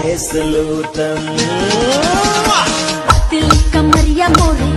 సలూటం दिल कमरिया मोरे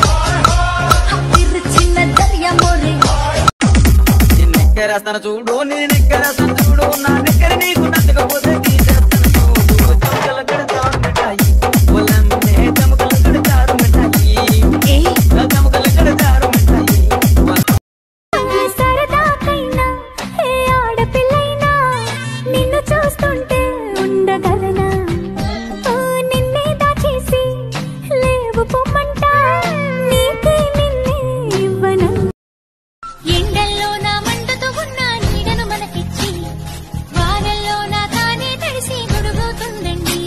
చిన్న దర్యా మోరే నెక్కరేస్తాను చూడు నీ నెక్కరేస్తాను చూడు నా నెక్కర నీకు నచ్చకపోతే తీసేస్తాను చూడు చమకలు కడతారు మిఠాయి ఒలమ్మే చమకలు కడతారు మిఠాయి చమకలు కడతారు మిఠాయి ఏ సరదాకైనా ఏ ఆడపిల్లైనా నిన్ను చూస్తుంటే ఉండగలనా ఓ నిన్నే దాచేసి లేవు పొమ్మంట నీకే నిన్నే ఇవ్వను ఎండల్లో నా మంటతో ఉన్న నీడను మనకిచ్చి వానల్లో నా తానే తడిసి గొడుగుతుందండి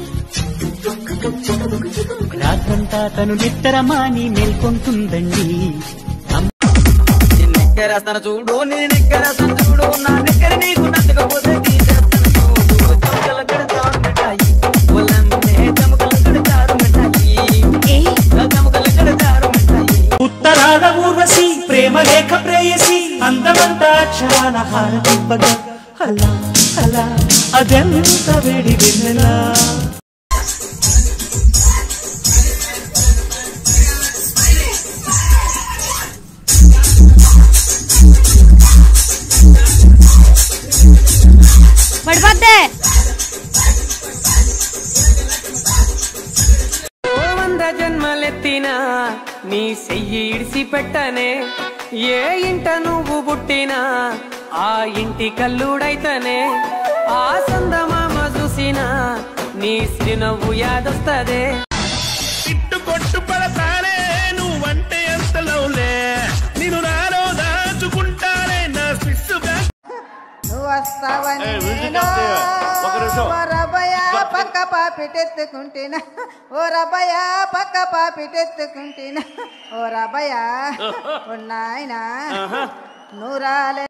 రాత్రంతా తను నిత్తరమాని మేల్కొంటుందండి నీ నెక్కరేస్తాను చూడు నీ నెక్కరేస్తాను చూడు నా నెక్కర నీకు నచ్చకపోతే తీసేస్తాను చూడు చమకలు కడతారు మిఠాయి ఒలమ్మే చమకలు కడతారు మిఠాయి చమకలు కడతారు మిఠాయి ఉత్తరాల ఊర్వశి ప్రేమ లేఖ ప్రేయసి అందమంతా అక్షరాల హారతింపగా అలా అలా అదెంత వేడి వెన్నెలా పడిపోద్దే ఓ వంద జన్మలెత్తినా నీ చెయ్యి ఇడిసి పెట్టనే ఏ ఇంట నువ్వు పుట్టినా ఆ ఇంటి కల్లుడైతనే ఆ సందమామ చూసినా నీ సిరినవ్వు యాదొస్తదే ఇట్టు కొట్టు పడతానే నువ్వంటే ఎంత లవ్లే నేను నాలో దాచుకుంటానే నా శిస్సుగా నువ్వు వస్తావని ఏయ్, మ్యూజిక్ నేను ఆపేయ్. ఒక నిమిషం. ఓ రబ్బయ్య పక్క పాపిటెత్తుకుంటేనా ఓ రబ్బయ్య పక్క పాపిటెత్తుకుంటేనా ఓ రబ్బయ్య ఉన్నాయనా నూరాలే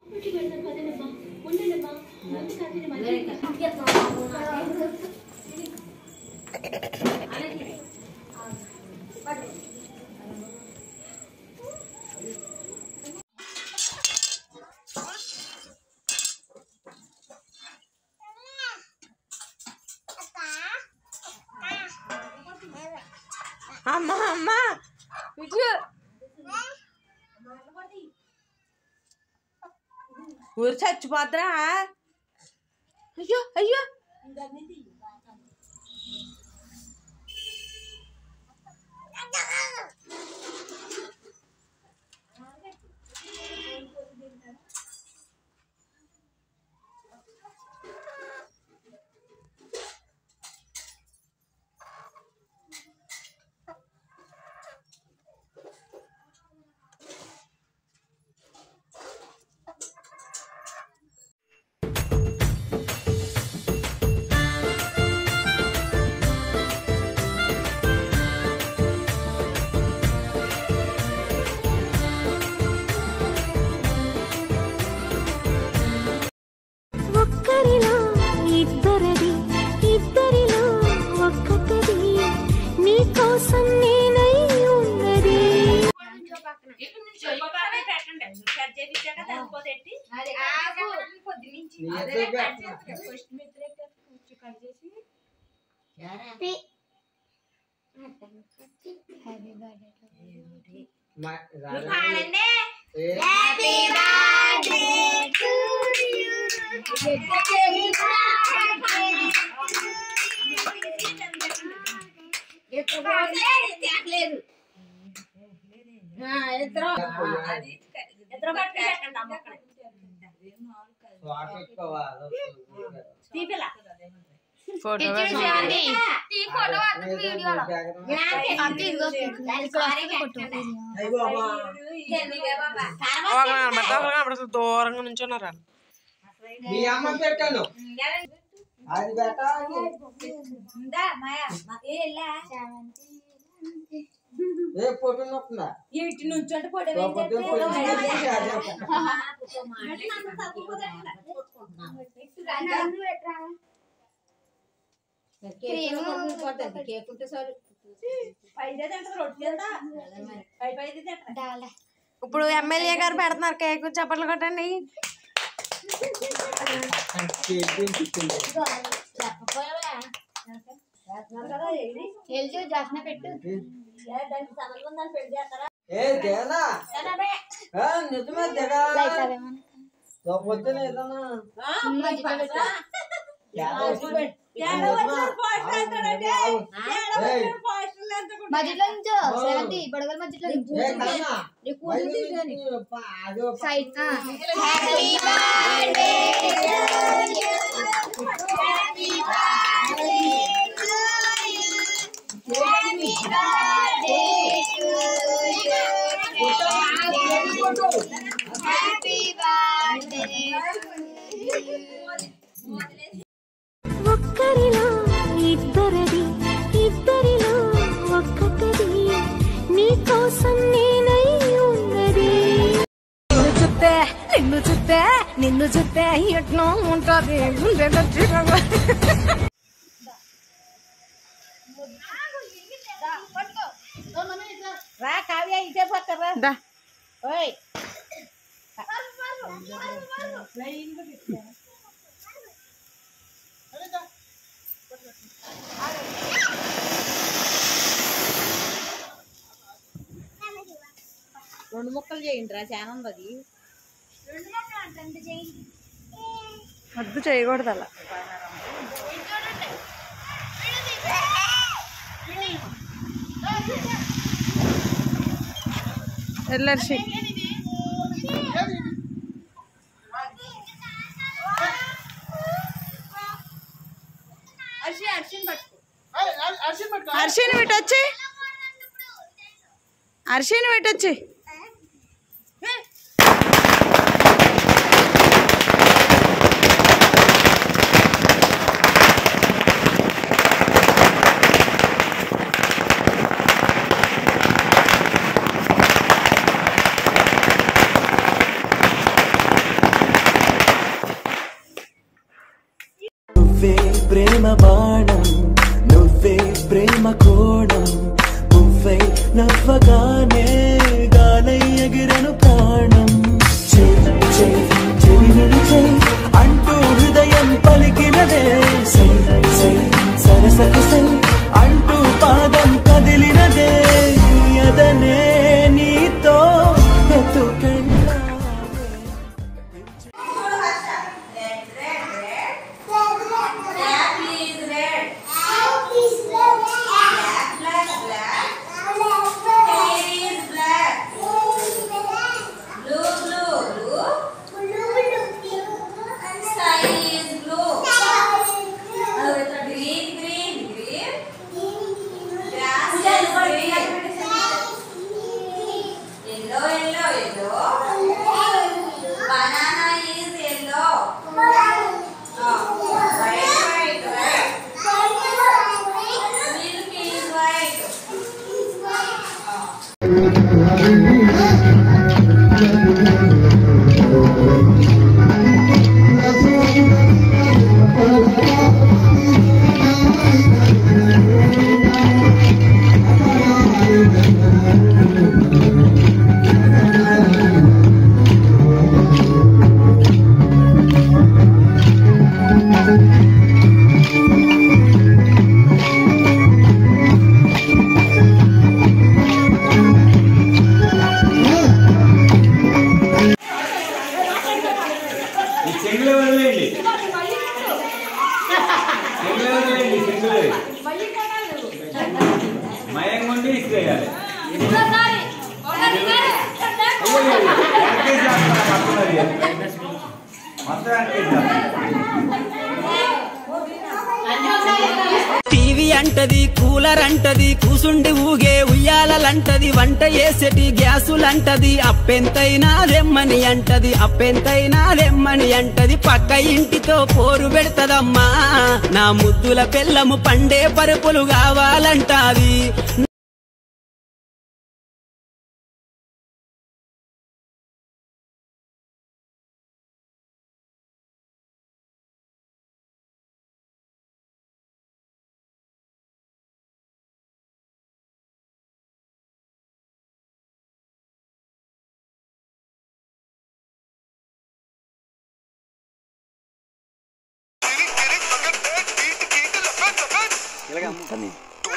అమ్మా అమ్మా ఇటు ఊరు చచ్చిపోద్రా అయ్యో అయ్యో ఒక్కరిలో ఇద్దరది ఇద్దరిలో ఒక్కటది నీ కోసం నేనై ఉన్నది దూరంగా నుంచున్నారా మీ అమ్మ పెట్టాను అది పెట్టాలి ఏ పొట్టు నొప్పుందా ఇటు నుంచి అంటే పొడి పొట్టు ఇప్పుడు ఎమ్మెల్యే గారు పెడుతున్నారు కేక్ చప్పట్లు కొట్టండి కేక్ తింటుంది చెప్పపోయావా ఏ దేనా ఏ, నిజమే దిగా పొద్దున ఏదన్నా మధ్యలో నుంచో సెవెంత్ బడగల మధ్యలో నుంచో side happy birthday happy birthday ఒక్కరిలో ఇద్దరది ఇద్దరిలో ఒక్కటది నీ కోసం నేనై ఉన్నది నిన్ను చూస్తే నిన్ను చూస్తే నిన్ను చూస్తే ఎట్నో ఉంటది గుండె గట్టిగా. రా కావ్య ఇటే పక్కరా దా. ఓయ్ రెండు ముక్కలు చేయండి రా చాలా ఉంది అది వద్దు చేయకూడదు అలా వెళ్ళర్షి అర్షిని పెట్టొచ్చి అర్షిని పెట్టొచ్చి నువ్వే ప్రేమ బాణం నువ్వే ప్రేమ కోణం నువ్వై నవ్వగానే గాలై ఎగిరను ప్రాణం చెయ్ చెయ్ చెవిని చెయ్ అంటూ హృదయం పలికినదే సై సై సరసకు సై అంటూ పాదం కదిలినదే అదనే నీతో ఎత్తుకెళ్ళావే Yellow, yellow, yellow. Banana is yellow. Oh, white, white, white. Milk is white. ఈ చెంగులు వదిలేయండి చెంగులు వదిలేయండి చెంగులు మయం కొండి ఇచ్చేయాలి మొత్తం టీవీ అంటది కూలర్ అంటది కూసుండి ఊగే ఉయ్యాలంటది వంట చేసేటి గ్యాసులంటది అప్పెంతైనా రెమ్మని అంటది అప్పెంతైనా రెమ్మని అంటది పక్క ఇంటితో పోరు పెడతదమ్మా నా ముద్దుల పెళ్ళము పండే పరుపులు కావాలంటాది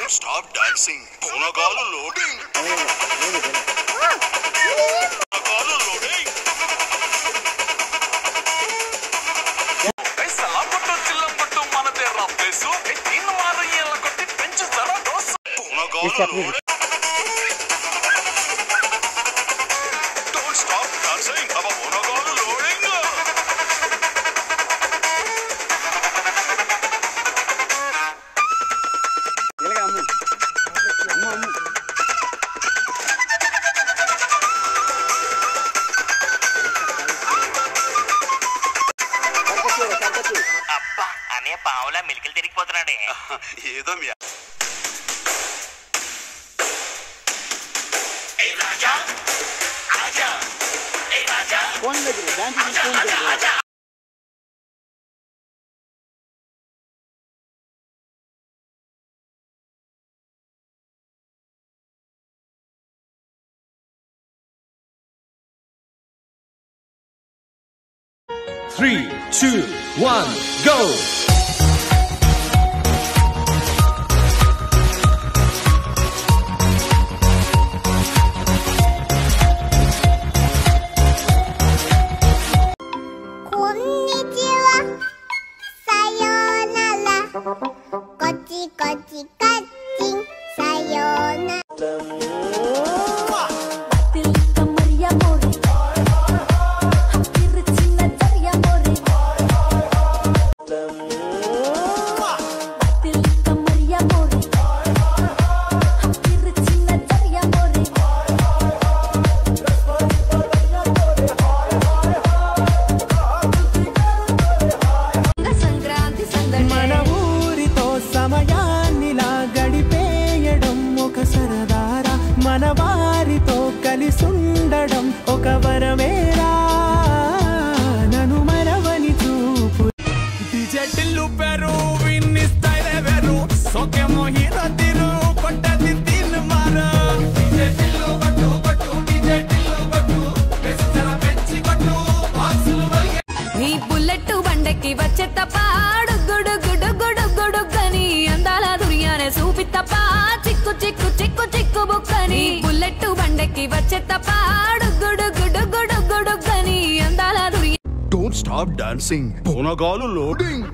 స్టాప్ డాన్సింగ్ పూనగాలు లోడింగ్ పూనగాలు లోడింగ్ పూనగాలు లోడింగ్ Don't stop dancing. అబ్బా పూనగాలు లోడింగ్ అబ్బా అనే పావులా మిలికలు తిరిగిపోతున్నాడే ఏదో మీ Three, two, one, go! Sankranti సందడి మన ఊరితో సమయాన్నిలా గడిపేయడం ఒక సరదారా మన వారితో కలిసుండడం ఒక వరమేరా నన్ను మరవని చూపు డిజెటిల్లు పెరు విన్ని స్టైల్ వేరు సోకేమో హీరో తిరు కొట్టది తిన్ మార డిజెటిల్లు కొట్టు కొట్టు డిజెటిల్లు కొట్టు పెంచర పెంచి కొట్టు బాక్సులు వలిగే నీ బుల్లెట్ బండకి వచ్చే తప్ప గుడు గుడు గుడు గుడు గని అందాల దుర్యానే చూపి తప్ప చిక్కు చిక్కు చిక్కు చిక్కు బుక్కని బుల్లెట్ బండకి వచ్చే తప్ప గుడు గుడు గుడు గుడు గని అందాల దుర్యా డోంట్ స్టాప్ డాన్సింగ్ పూనగాలు లోడింగ్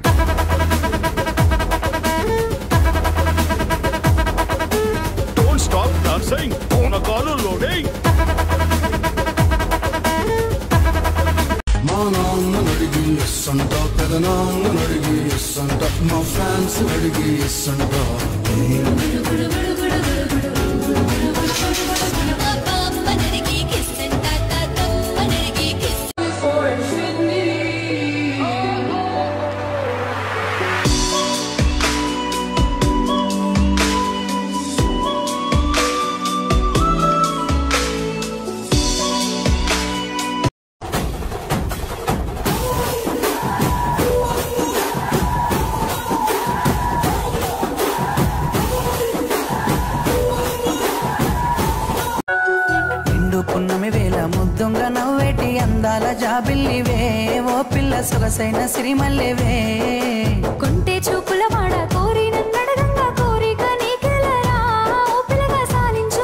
డోంట్ స్టాప్ డాన్సింగ్ పూనగాలు లోడింగ్ మా నాన్న అడిగి ఎస్ అంట పెదనాన్న అడిగి ఎస్ అంట మా ఫ్యాన్స్ అడిగి ఎస్ అంట నిండు పున్నమి వేల ముద్దుంగ నవ్వేటి అందాల జాబిల్లివే ఓ పిల్ల సొగసైన సిరిమల్లివే కొంటే చూపుల వాడ కోరి నన్నడగంగా కోరిక నీకెలరా ఓ పిల్లగా సాలించు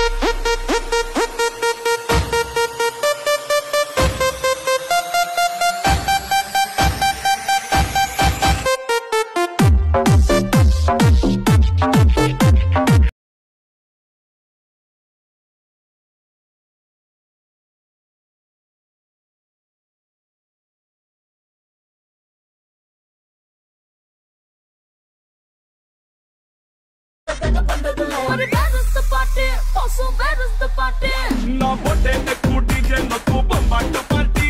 నా పొట్టే నెక్కు డీజే నక్కు బొమ్మాట పార్టీ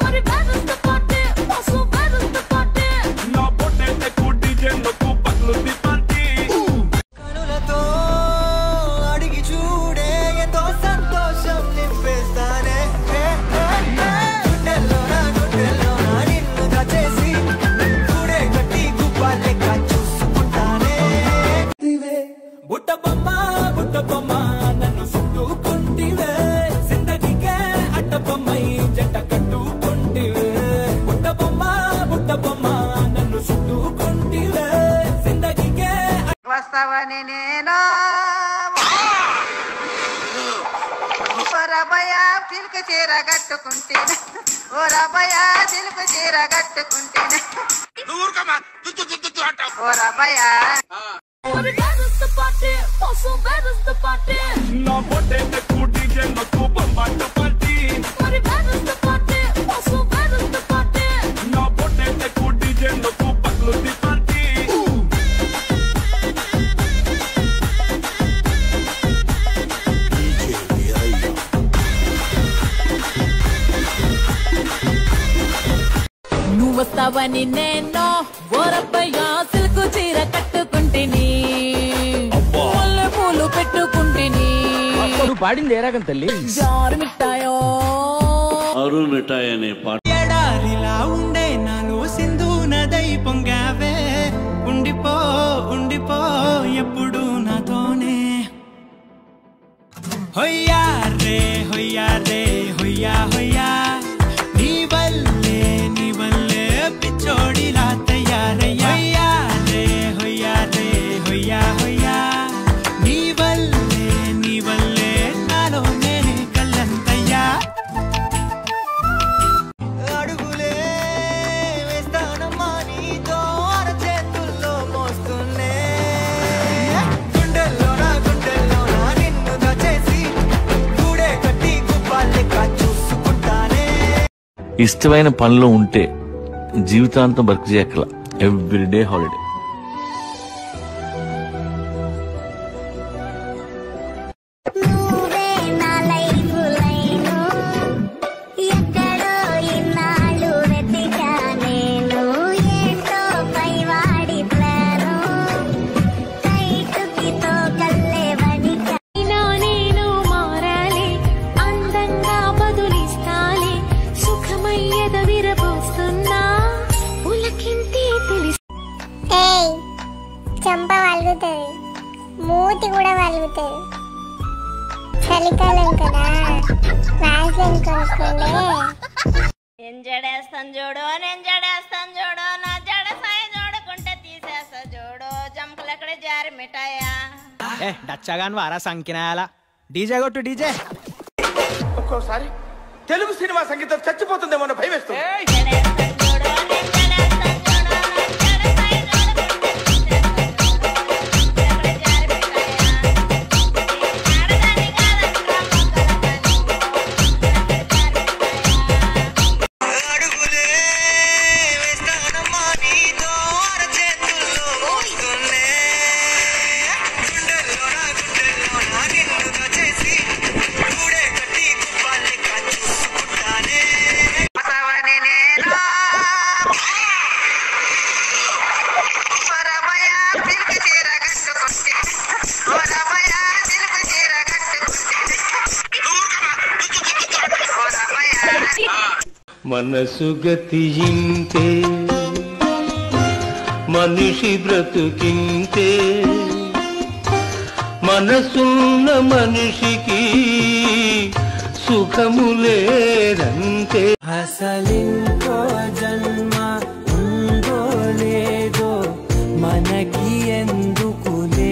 నా పొట్టే నెక్కు డీజే నక్కు పట్లుంది పార్టీ కనులతో అడిగి చూడే ఎంతో సంతోషం నింపేస్తానే ఏ, ఏ, ఏ. గుండెల్లోన, గుండెల్లోన నిన్ను దాచేసి గుడే కట్టి గుబ్బ లెక్క చూసుకుంటానే బుట్ట బొమ్మ బుట్ట బొమ్మ నన్ను చుట్టుకుంటివే జిందగీకే అట్ట బొమ్మై జంట కట్టుకుంటివే బుట్ట బొమ్మ బుట్ట బొమ్మ నన్ను చుట్టుకుంటివే జిందగీకే క్లాస్ వస్తావని నేను ఓ రబయ చిలుక చీర కట్టుకుంటే ఓ రబయ చిలుక చీర కట్టుకుంటే ఓ రబయ నా పొట్టేట కూటి జన్మకు బొమ్మాట పార్టీ నా పొట్టేట కూటి జన్మకు పక్లుతి పార్టీ నువ్వు వస్తావని నేను ఓరబ్బయ్యా సిల్కు చీర కట్టుకుంటేని ముల్ల పూలు పెట్టుకుంటేని నువ్వు పాడింది ఏ రకం తల్లి జారు మిఠాయో అరుణ్ మిఠాయి అనే పాట ఎడారిలా ఉండే నాలో సింధు నదై పొంగావే ఉండిపో ఉండిపో ఎప్పుడు నాతోనే హొయ్యా రే హొయ్యా రే హొయ్యా హొయ్యా నీ వల్లే నీ వల్లే పిచ్చోడిలా తయారయ్యా హొయ్యా రే హొయ్యా రే హొయ్యా హొయ్యా నీ వల్లే నీ వల్లే నాలో నేనే కళ్ళంతయ్యా అడుగులే వేస్తానమ్మా నీతో అరచేతుల్లో మోస్తున్నే గుండెల్లో నా గుండెల్లో నా నిన్ను దచేసి గూడే కట్టి గుప్పాలెక్క చూసుకుంటానే ఇష్టమైన పనిలో ఉంటే జీవితాంతం వర్క్ చేయక్కల ఎవ్రీడే హాలిడే నువ్వే నా లైఫ్ లైను ఎక్కడో ఇన్నాళ్ళు వెతికా నేను ఏంటో పైవాడి ప్లాను కైటుకితో కల్లే వనిక నేను మారాలి అందంగా బదులిస్తాలి సుఖమయ్యద విరబోస్తున్నా ఉలకింతి తెలిసి ఏయ్ చంప వలుగుతుంది మూతి కూడా వలుగుతుంది చలికాలం కదా వ్యాస్లైన్ కొనుక్కోండి నేను జడేస్తాను చూడు నేను జడేస్తాను చూడు నా జడ సాయి చూడకుంటే తీసేస్తా చూడు జంపలు ఎక్కడ జారి మిఠాయా ఏ డచ్చగాన్ వారా సంకినాయాల డీజే కొట్టు డీజే ఒక్కోసారి తెలుగు సినిమా సంగీతం చచ్చిపోతుందేమో అన్న భయం వేస్తుంది మనసు గతియింతే మనిషి బ్రతుకింతే మనసున్న మనిషికి సుఖములేరంతే అసలింకో జన్మ ఉందో లేదో మనకి ఎందుకులే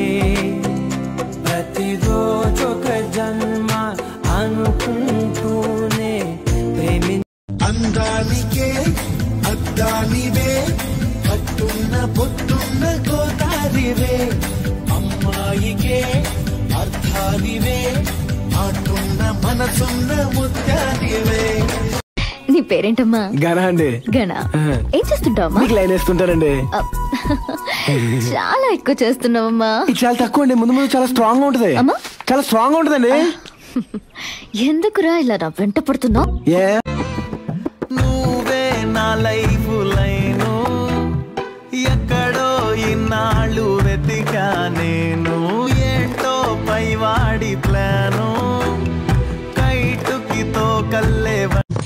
ప్రతిరోజొక జన్మ అనుకుంటూనే ప్రేమి అందానికే అద్దానివే కట్టున్న పొట్టున్న గోదారివే అమ్మాయికే అర్థానివే ఆటున్న మనసున్న ముత్యానివే నీ పేరేంటమ్మా గనా అండి గణ ఏం చేస్తుంటావమ్మా మీకు లైన్ వేస్తుంటారండి చాలా ఎక్కువ చేస్తున్నావమ్మా ఇది చాలా తక్కువ అండి ముందు ముందు చాలా స్ట్రాంగ్ గా ఉంటది చాలా స్ట్రాంగ్ గా ఉంటదండి ఎందుకురా ఇలా నా వెంట పడుతున్నావు ఏ నువ్వే నా లైఫ్ లైను ఎక్కడో ఇన్నాళ్ళు వెతికా నేను ఏంటో పైవాడి ప్లాను కైటుకితో కల్లే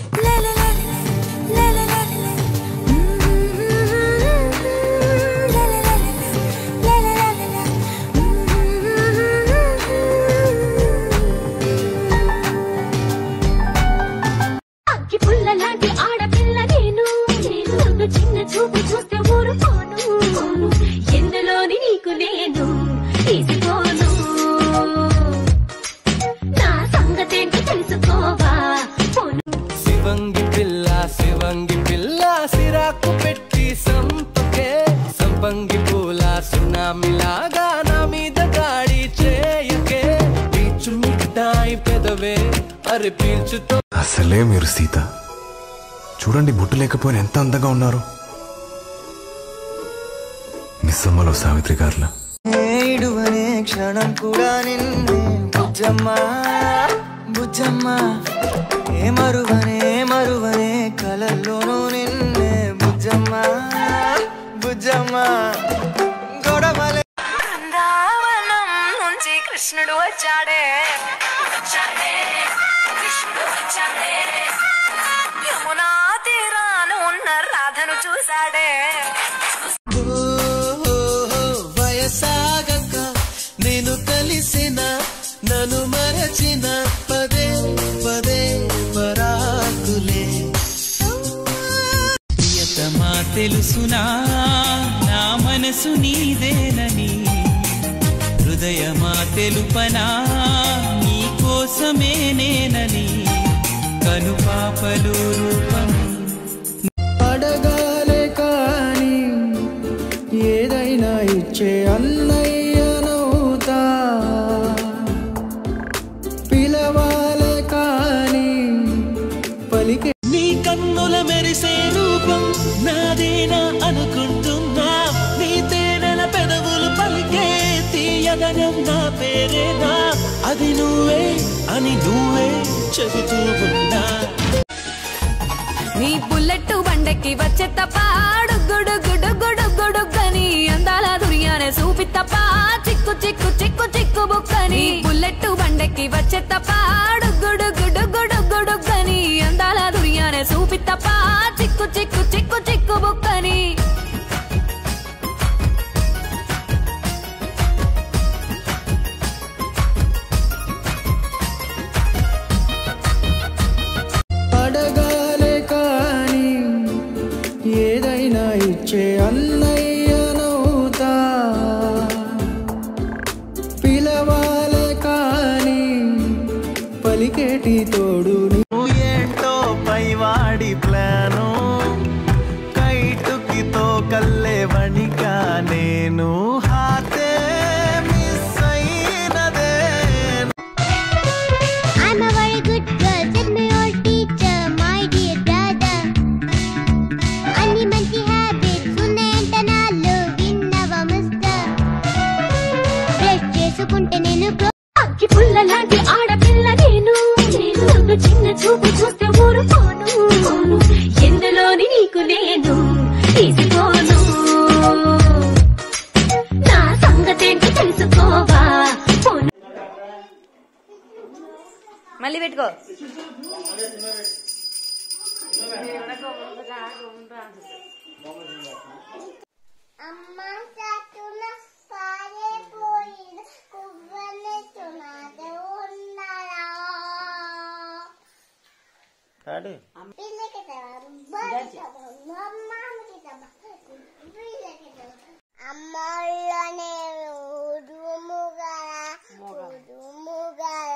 అగ్గి పుల్ల లాంటి ఆడపిల్ల నేను నన్ను చిన్న చూపు చూస్తే ఊరుకోను ఎందులోని నీకు నేను సునామిలాగా నా మీద దాడి చేయకే పీచు మిఠాయి పెదవే అరి పీల్చుతో అసలే మీరు సీత చూడండి బుట్టు లేకపోయినా ఎంత అందంగా ఉన్నారు మిస్ అమ్మలో సావిత్రి గారులా ఏడువనే క్షణం కూడా నిన్నే బుజ్జమ్మ బుజ్జమ్మ ఏ మరువనే మరువనే కలల్లోనూ నిన్నే బుజ్జమ్మ బుజ్జమ్మ గొడవలే బృందావనం నుంచి కృష్ణుడు వచ్చాడే వచ్చాడే కృష్ణుడు వచ్చాడే యమునా తీరాన ఉన్న రాధను చూశాడే వయసాగక నేను కలిసిన నన్ను మరచిన పదే పదే పరాకులే ప్రియతమా తెలుసునా నా మనసు నీదేనని హృదయమా తెలుపనా నీ కోసమే నేనని కనుపాపలు రూపం అడగాలే కాని ఏదైనా ఇచ్చే అన్నయ్యనవుతా పిలవాలే కాని పలికే నీ కన్నుల మెరిసే రూపం నాదేనా అనుకుంటున్నా నీ తేనెల పెదవులు పలికే తీయదనం నా పేరేనా అది నువ్వే అని నువ్వే చెబుతూ ఉన్నా నీ బుల్లెట్ బండెక్కి వచ్చే తప్ప గుడు గుడు గుడు గుడు గని అందాల దుర్యానే చూపి తప్ప చిక్కు చిక్కు చిక్కు చిక్కు బుక్కని బుల్లెట్ బండెక్కి వచ్చే తప్ప గుడు గుడు గుడు గుడు గని అందాల దుర్యానే చూపి తప్ప చిక్కు చిక్కు చిక్కు చిక్కు బుక్కని అడగాలే కాని ఏదైనా ఇచ్చే అన్నయ్యనవుతా పిలవాలే కాని పలికేటి తోడు ఏంటో పైవాడి ప్లాను కైటుకితో కల్లే వణికా నేను హాతే మిస్ అయినదే I'm a very good girl, said my old teacher, my dear brother. అన్ని మంచి హ్యాబిట్స్ ఉన్నాయంట నాలో విన్నవా మిస్టర్ బ్రష్ చేసుకుంటే నేను అగ్గి పుల్ల లాంటి ఆడపిల్ల నేను నన్ను చిన్న చూపు చూస్తే ఊరుకోను ఎందులోని నీకు నేను తీసుకోను నా సంగతేంటి తెలుసుకోవా పోను మళ్ళీ పెట్టుకో అమ్మ చాటున పారిపోయిన కువ్వని తునాదే ఉన్నారా పిల్లకి అమ్మలోనే ఉడుముగల ఉడుముగల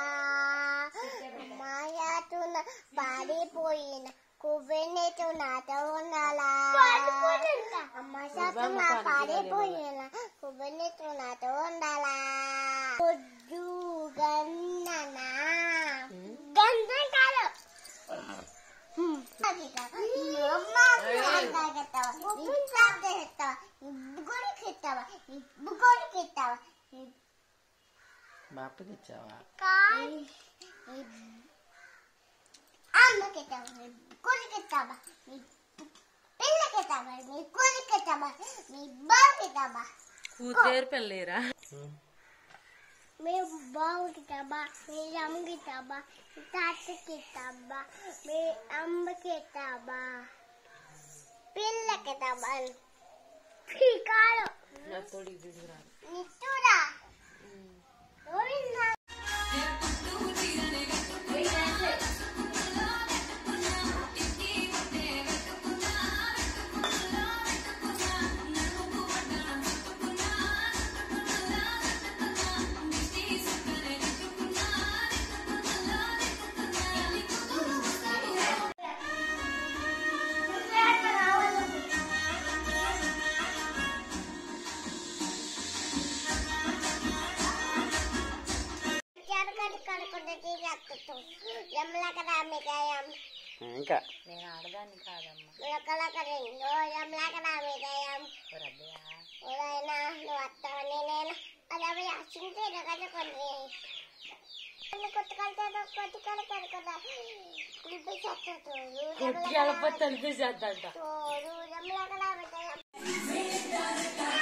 మాయాతున పారిపోయిన కువ్వెనెటు నాతో ఉండాలా అమ్మ శాతం పారిపోయిన కువ్వెనెటు నాతో ఉండాలా పొద్దు గన్ననా గంధం కాదు బాపకి ఇచ్చావా అమ్మకెత్తావా కొరికెత్తావా పిల్లకెత్తావా నీ కొరికెత్తావా నీ బావకెత్తావా కూతురు పెళ్ళేరా మీ బావుకితాబా మీ అమ్మకితాబా మీ తాతకితాబా మీ అమ్మకితాబా పిల్లకితాబా పీకాలు నిత్తురా గోవిందా ఇంకా నేను ఆడదాన్ని కాదమ్మా ఉదయనా నువ్వు వస్తావని నేను అలా అచ్చింటే ఎరగడ కొన్ని కొట్టుకెళ్తాడు కొట్టుకెళ్తాడు కదా ఇప్పుడు చెప్తాడు కొట్టుకెళ్ళకపోతే తెలిపేసేద్దంట దూరంలాగా